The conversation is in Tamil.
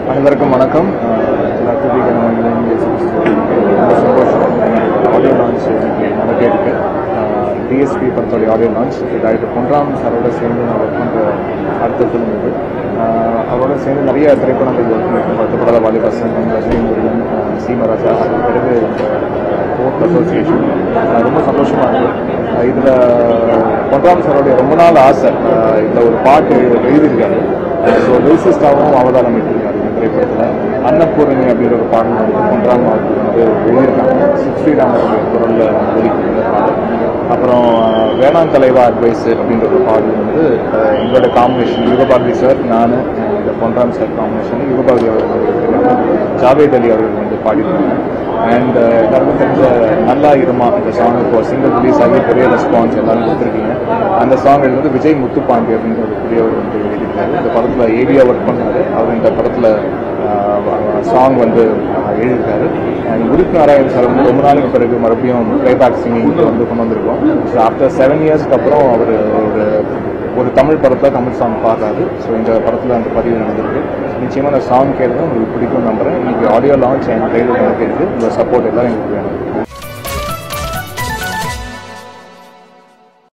அனைவருக்கும் வணக்கம் எல்லாத்துக்கும் ரொம்ப சந்தோஷம் ஆடியோ லான்ச் நடத்தியிருக்கு டிஎஸ்பி படத்தோடைய ஆடியோ லான்ச் டாக்டர் பொன்ராம் சாரோட சேர்ந்து நான் ஒர்க் பண்ணுற அடுத்த ஃபிலிம் இது ஆஹ் அவரோட சேர்ந்து நிறைய திரைப்படங்கள் ஒர்க் பண்ணியிருக்கேன் பத்து படத்தில் வாலிபாசன் ரஜினி முருகன் ஆஹ் சீமராஜா அதுக்கு பிறகு ஃபோர்த் அசோசியேஷன் ரொம்ப சந்தோஷமாக இருக்குது இதில் பொன்ராம் சாரோடைய ரொம்ப நாள் ஆசை ஆஹ் இதில் ஒரு பாட்டு எழுதியிருக்காரு ஸோ லிரிசிஸ்டாகவும் அவதாரம் இட்டிருக்காரு இந்த திரைப்படத்தில் அன்னபூரணி அப்படின்ற ஒரு பாடல் வந்து பொன்ராம் அவர்கள் வந்து எழுதியிருக்காங்க ஸ்ரீராமருடைய குரலில் ஒதுக்கியிருந்த பாடல் அப்புறம் ஆஹ், வேளாண் தலைவா அட்வைஸ் அப்படின்ற ஒரு பாடல் வந்து ஆஹ், எங்களோட காம்பினேஷன் யுகபாரதி சார் நான் இந்த பொன்ராம் சார் காம்பினேஷன் யுகபாரதி அவர்கள் வந்து எழுதியிருக்காங்க ஜாவேத் அலி அவர்கள் வந்து பாடியிருக்காங்க அண்ட் எல்லாருக்கும் தெரிஞ்ச நல்லா இருமா இந்த சாங் இப்போ சிங்கிள் ரிலீஸ் ஆகி பெரிய ரெஸ்பான்ஸ் எல்லாரும் கொடுத்துருக்கீங்க அந்த சாங் வந்து விஜய் முத்துப்பாண்டி அப்படின்ற ஒரு புதியவர் வந்து எழுதியிருக்காரு இந்த படத்தில் ஏவியா ஒர்க் பண்ணாரு அவர் இந்த படத்தில் சாங் வந்து ஆஹ், எழுதியிருக்காரு அண்ட் உதித் நாராயண் சார் வந்து ரொம்ப நாளுக்கு பிறகு மறுபடியும் ப்ளேபேக் சிங்கிங் வந்து கொண்டு வந்திருக்கோம் ஸோ ஆஃப்டர் செவன் இயர்ஸ்க்கு அப்புறம் அவர் ஒரு ஒரு தமிழ் படத்தில் தமிழ் சாங் பாடுறாரு ஸோ இந்த படத்தில் அந்த பதிவு நடந்திருக்கு நிச்சயமாக அந்த சாங் கேட்டு உங்களுக்கு பிடிக்கும் நம்புறேன் இன்னைக்கு ஆடியோ லான்ச் என் ட்ரெயிலர் நடத்திருக்கு உங்கள் சப்போர்ட் எல்லாம் எங்களுக்கு வேணும்